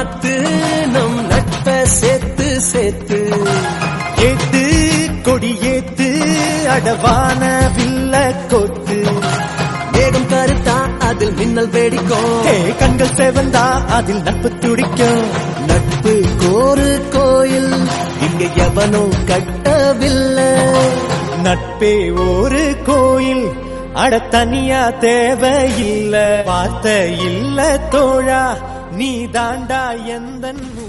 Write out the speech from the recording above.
மாத்து நம் நட்ப சேர்த்து சேர்த்து ஏத்து கொடி ஏத்து அடவான வில்ல கொத்து மேகம் கருத்தா அதில் மின்னல் வெடிக்கும் ஏ கண்கள் செவந்தா அதில் நட்பு துடிக்கும் நட்பு கோரு கோயில் இங்க எவனோ கட்டவில்லை நட்பே ஒரு கோயில் அட தனியா தேவையில்ல வார்த்தை இல்ல தோழா நீ தாண்டா எந்த